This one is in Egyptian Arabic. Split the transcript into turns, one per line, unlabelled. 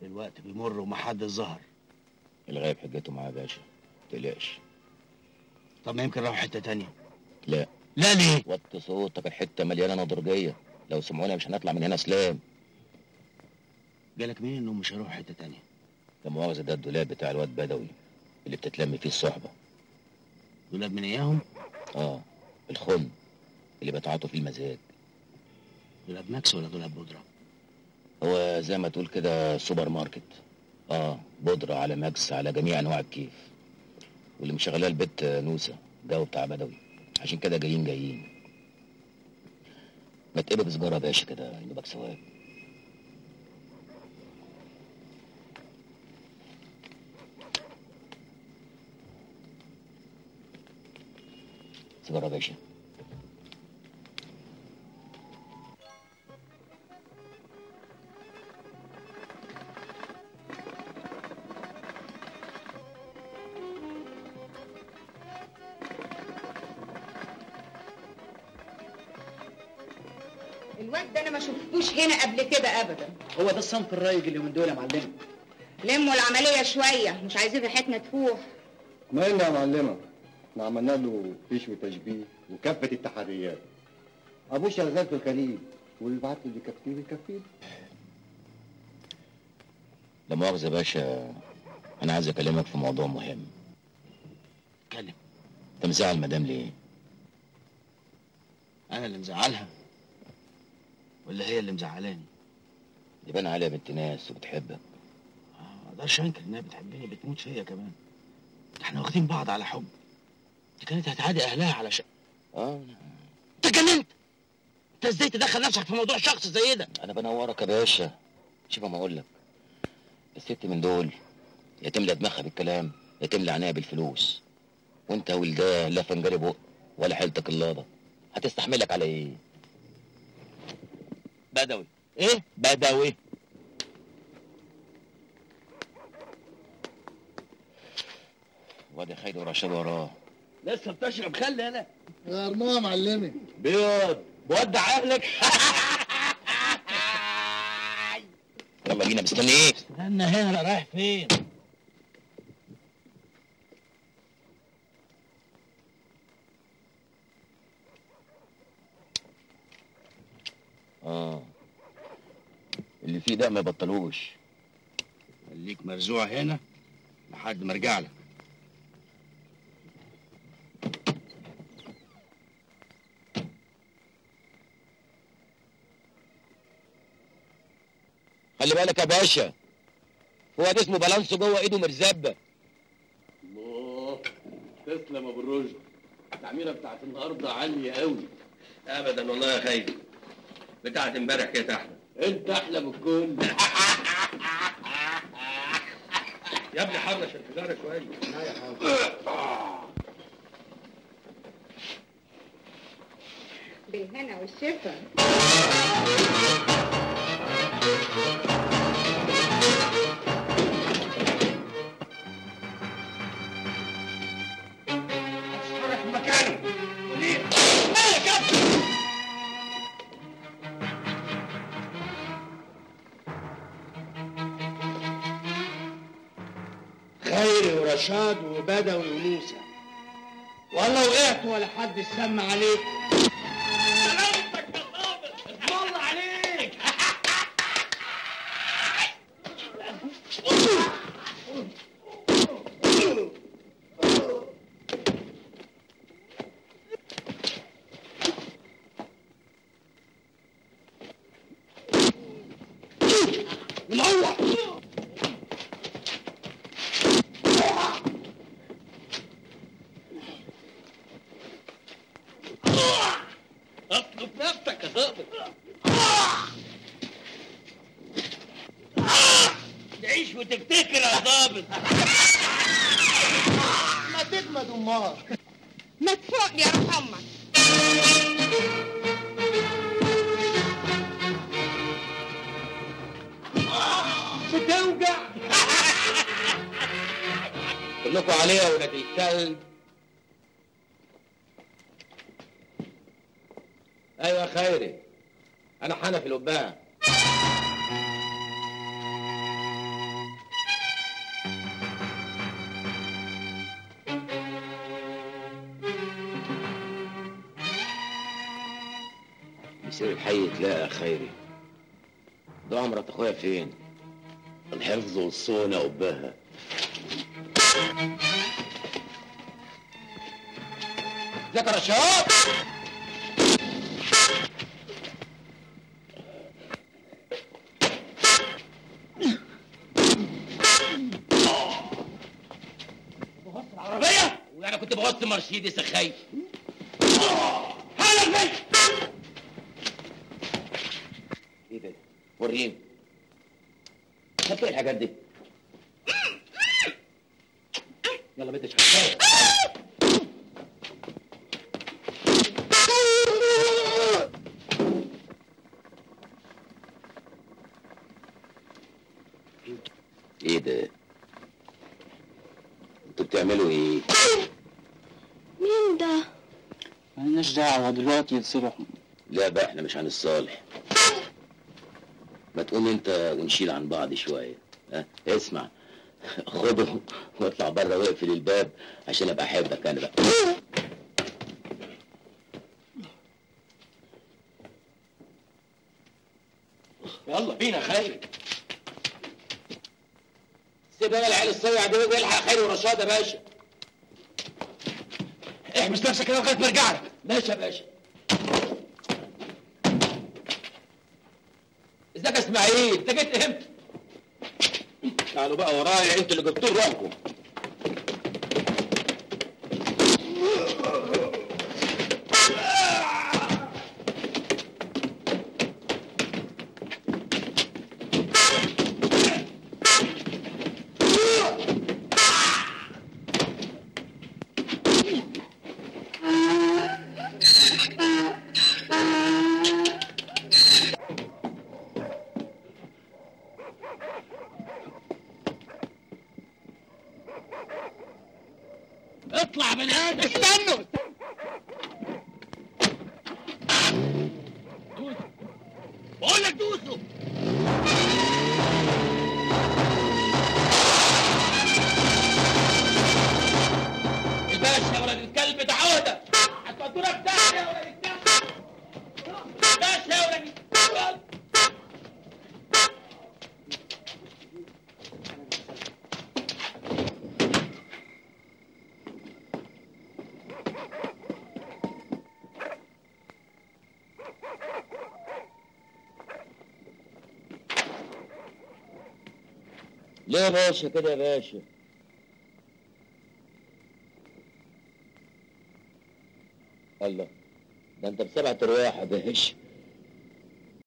الوقت بيمر ومحدش ظهر
الغايب حجته معاه يا باشا متقلقش
طب ما يمكن راحوا حته تانية
لا
لا ليه
وطي صوتك الحته مليانه نضرجيه لو سمعونا مش هنطلع من هنا سلام
جالك مين انهم مش هيروحوا حته تانية
لا مؤاخذه ده الدولاب بتاع الواد بدوي اللي بتتلم فيه الصحبه
دولاب من اياهم
اه الخن اللي بتعاطوا فيه المزاج
دولاب ماكس ولا دولاب بودره
هو زي ما تقول كده سوبر ماركت اه بودرة على ماكس على جميع انواع الكيف واللي مشغلاه البت نوسة جو بتاع بدوي عشان كده جايين جايين ما تقبل سجارة يا باشا كده يدوبك سواك سيجارة يا باشا
الواد ده انا ما شفتوش هنا قبل كده ابدا
هو ده الصنف الرايج اللي من دول يا معلم
لموا العمليه شويه مش عايزين ريحتنا تفوح
مالنا يا معلمة احنا عملنا له فيش وتشبيه وكافة التحريات ابوه شغال في الخليج واللي بعت اللي يكفيه يكفيه
لا مؤاخذة يا باشا أنا عايز أكلمك في موضوع مهم
اتكلم
أنت مزعل المدام ليه؟
انا اللي مزعلها ولا هي اللي مزعلاني
يبان عليها بنت ناس وبتحبك
آه، ما اقدرش انكر انها بتحبني بتموت فيا كمان ده احنا واخدين بعض على حب دي كانت هتعادي اهلها على شيء
اه
انت جننت انت ازاي تدخل نفسك في موضوع شخص زي ده
أنا بنورك يا باشا شوف ما أقول لك الست من دول يا تملى دماغها بالكلام يا تملى عينيها بالفلوس وأنت ولداه لا فنجان بق ولا حيلتك اللابة هتستحملك على إيه؟ بدوي
ايه
بدوي وادي خالد ورشاد وراه
لسه بتشرب خل انا
غيرناها يا معلمي
بيض بودع اهلك يلا بينا مستني ايه
استنى هنا لا رايح فين
اه اللي فيه ده ما يبطلوش
خليك مرزوع هنا لحد ما ارجع لك
خلي بالك يا باشا هو ده اسمه بالانسو جوه ايده مرزبه
الله تسلم يا ابو الرشد التعميره بتاعت النهارده عاليه قوي
ابدا والله يا خيري بتاعت امبارح كانت احلى
انت احلى من الكل
يا ابني حرش السيجاره شويه لا يا
بالهنا والشفا
اتحرك من مكانه ليه مالك يا ابني خيري ورشاد وبدوي وموسى والله وقعت ولا حد سمع عليك سلامتك يا ظابط الله عليك منور اطلب نفسك يا ظابط تعيش وتفتكر يا ظابط
ما تجمد امال
ما تفوق يا روح امك
بتوجع
كلكم عليها يا ولاد الكلب ايوه يا خيري انا حنفي القبان يصير الحي تلاقى خيري ده مرات اخويا فين
الحفظ والصونة وبها
ذكر الشباب
عربية
وانا كنت بغص مرسيدس الخايف
هلا فين
ايه ده وريني خدت ايه الحاجات دي يلا بنت شغال ايه ده انتوا بتعملوا ايه
مين ده؟
مالناش دعوة دلوقتي يتصلح
لا بقى احنا مش عن الصالح ما تقوم انت ونشيل عن بعض شويه ها اسمع خده واطلع بره واقفل الباب عشان ابقى احبك انا بقى
يلا بينا خير
سيب انا العيال الصيع دي والحق خير ورشاد يا باشا
احبس نفسك كده لغاية ما ارجع لك
ماشي يا باشا ازيك يا اسماعيل انت جيت امتى تعالوا بقى ورايا انتوا اللي جبتوا روحكم
اطلع من هنا استنوا دوسوا بقول لك دوسوا
الباشا يا ولد الكلب ده عودة هتودونا في داهية يا ولد الكلب باشا يا ولد الكلب ليه يا باشا كده يا باشا الله ده انت بسبعة ارواح يا باشا